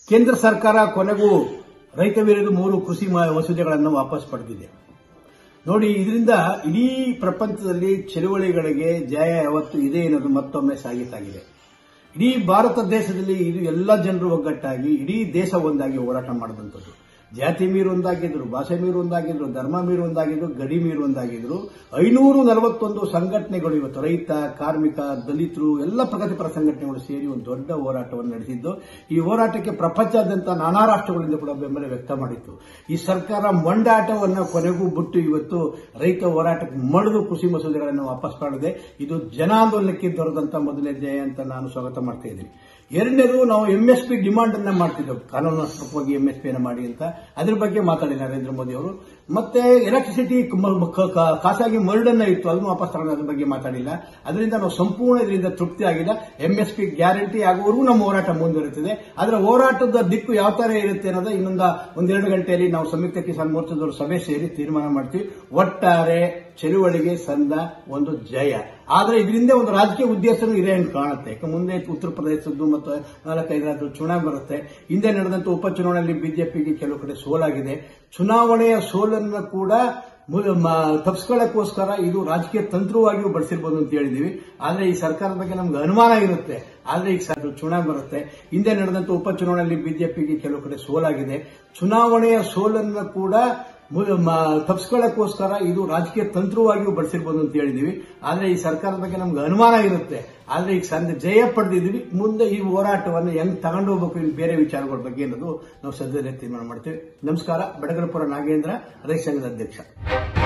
ಕೇಂದ್ರ ಸರ್ಕಾರ ಕೊನೆಗೂ ರೈತ ವಿರೋಧಿ ಮೂರು ಕೃಷಿ ಮ- ಮಸೂದೆಗಳನ್ನು ವಾಪಸ್ ಪಡೆದಿದೆ ನೋಡಿ ಇದರಿಂದ ಇಡೀ ಪ್ರಪಂಚದಲ್ಲಿ ಚಳುವಳಿಗಳಿಗೆ ಜಯ ಯಾವತ್ತು ಇದೆ ಅನ್ನೋದು ಮತ್ತೊಮ್ಮೆ ಸಾಬೀತಾಗಿದೆ ಇಡೀ ಭಾರತ ದೇಶದಲ್ಲಿ ಇದು ಎಲ್ಲ ಜನರು ಒಗ್ಗಟ್ಟಾಗಿ ಇಡೀ ದೇಶ ಒಂದಾಗಿ ಹೋರಾಟ ಮಾಡಿದಂಥದ್ದು ಜಾತಿ ಮೀರು ಒಂದಾಗಿದ್ರು ಭಾಷೆ ಮೀರು ಒಂದಾಗಿದ್ರು ಧರ್ಮ ಮೀರು ಒಂದಾಗಿದ್ರು ಗಡಿ ಮೀರು ಒಂದಾಗಿದ್ರು ಐನೂರು ನಲವತ್ತೊಂದು ಸಂಘಟನೆಗಳು ಇವತ್ತು ರೈತ ಕಾರ್ಮಿಕ ದಲಿತರು ಎಲ್ಲ ಪ್ರಗತಿಪರ ಸಂಘಟನೆಗಳು ಸೇರಿ ಒಂದು ದೊಡ್ಡ ಹೋರಾಟವನ್ನು ನಡೆಸಿದ್ದು ಈ ಹೋರಾಟಕ್ಕೆ ಪ್ರಪಂಚದಾದ್ಯಂತ ನಾನಾ ರಾಷ್ಟ್ರಗಳಿಂದ ಕೂಡ ಬೆಂಬಲ ವ್ಯಕ್ತ ಮಾಡಿತ್ತು ಈ ಸರ್ಕಾರ ಮೊಂಡಾಟವನ್ನು ಕೊನೆಗೂ ಬಿಟ್ಟು ಇವತ್ತು ರೈತ ಹೋರಾಟಕ್ಕೆ ಮಣಿದು ಕೃಷಿ ಮಸೂದೆಗಳನ್ನು ವಾಪಸ್ ಮಾಡಿದೆ ಇದು ಜನಾಂದೋಲನಕ್ಕೆ ದೊರೆದಂತ ಮೊದಲನೇ ಜಯ ಅಂತ ನಾನು ಸ್ವಾಗತ ಮಾಡ್ತಾ ಇದ್ದೀನಿ ಎರಡನೇದು ನಾವು ಎಂಎಸ್ಪಿ ಡಿಮಾಂಡ್ ಅನ್ನ ಮಾಡ್ತಿದ್ದೆವು ಕಾನೂನಾತ್ಮಕವಾಗಿ ಎಂಎಸ್ಪಿ ಅನ್ನ ಮಾಡಿ ಅಂತ ಅದ್ರ ಬಗ್ಗೆ ಮಾತಾಡಿ ನರೇಂದ್ರ ಮೋದಿ ಅವರು ಮತ್ತೆ ಎಲೆಕ್ಟ್ರಿಸಿಟಿ ಖಾಸಗಿ ಮರಡನ್ನ ಇತ್ತು ಅದನ್ನು ವಾಪಸ್ ತಗೊಂಡು ಅದ್ರ ಬಗ್ಗೆ ಮಾತಾಡಿಲ್ಲ ಅದರಿಂದ ನಾವು ಸಂಪೂರ್ಣ ಇದರಿಂದ ತೃಪ್ತಿ ಆಗಿಲ್ಲ ಎಂಎಸ್ಪಿ ಗ್ಯಾರಂಟಿ ಆಗುವವರೆಗೂ ನಮ್ಮ ಹೋರಾಟ ಮುಂದುವರಿಯುತ್ತದೆ ಅದರ ಹೋರಾಟದ ದಿಕ್ಕು ಯಾವ ತರ ಇರುತ್ತೆ ಅನ್ನೋದು ಇನ್ನೊಂದ ಒಂದೆರಡು ಗಂಟೆಯಲ್ಲಿ ನಾವು ಸಂಯುಕ್ತ ಕಿಸಾನ್ ಮೋರ್ಚಾದವರು ಸಭೆ ಸೇರಿ ತೀರ್ಮಾನ ಮಾಡ್ತೀವಿ ಒಟ್ಟಾರೆ ಚಳುವಳಿಗೆ ಸಂದ ಒಂದು ಜಯ ಆದ್ರೆ ಇದರಿಂದ ಒಂದು ರಾಜಕೀಯ ಉದ್ದೇಶನೂ ಇದೆ ಅಂತ ಕಾಣುತ್ತೆ ಯಾಕೆ ಮುಂದೆ ಉತ್ತರ ಪ್ರದೇಶದ್ದು ಮತ್ತು ನಾಲ್ಕೈದು ರಾಜ್ಯದ ಚುನಾವಣೆ ಬರುತ್ತೆ ಹಿಂದೆ ನಡೆದಂತ ಉಪಚುನಾವಣೆಯಲ್ಲಿ ಬಿಜೆಪಿಗೆ ಕೆಲವು ಕಡೆ ಸೋಲಾಗಿದೆ ಚುನಾವಣೆಯ ಸೋಲನ್ನು ಕೂಡ ಮು- ಮ- ತಪ್ಪಿಸ್ಕೊಳ್ಳೋಕ್ಕೋಸ್ಕರ ಇದು ರಾಜಕೀಯ ತಂತ್ರವಾಗಿಯೂ ಬಳಸಿರ್ಬೋದು ಅಂತ ಹೇಳಿದೀವಿ ಆದ್ರೆ ಈ ಸರ್ಕಾರದ ಬಗ್ಗೆ ನಮ್ಗೆ ಅನುಮಾನ ಇರುತ್ತೆ ಆದ್ರೆ ಈಗ ಸರ್ ಚುನಾವಣೆ ಬರುತ್ತೆ ಹಿಂದೆ ನಡೆದಂತ ಉಪಚುನಾವಣೆಯಲ್ಲಿ ಬಿಜೆಪಿಗೆ ಕೆಲವು ಕಡೆ ಸೋಲಾಗಿದೆ ಚುನಾವಣೆಯ ಸೋಲನ್ನು ಕೂಡ ಮು- ಮ- ತಪ್ಪಿಸ್ಕೊಳ್ಳೋಕ್ಕೋಸ್ಕರ ಇದು ರಾಜಕೀಯ ತಂತ್ರವಾಗಿಯೂ ಬಳಸಿರ್ಬೋದು ಅಂತ ಹೇಳಿದೀವಿ ಆದ್ರೆ ಈ ಸರ್ಕಾರದ ಬಗ್ಗೆ ನಮ್ಗೆ ಅನುಮಾನ ಇರುತ್ತೆ ಆದ್ರೆ ಈಗ ಸಂದ ಜಯ ಪಡೆದಿದ್ದೀವಿ ಮುಂದೆ ಈ ಹೋರಾಟವನ್ನು ಹೆಂಗ್ ತಗೊಂಡು ಹೋಗ್ಬೇಕು ಇನ್ನು ಬೇರೆ ವಿಚಾರಗಳ ಬಗ್ಗೆ ಅನ್ನೋದು ನಾವು ಸದ್ಯದಲ್ಲೇ ತೀರ್ಮಾನ ಮಾಡ್ತೀವಿ ನಮಸ್ಕಾರ ಬೆಡಗರಪುರ ನಾಗೇಂದ್ರ ರೈತ ಸಂಘದ ಅಧ್ಯಕ್ಷ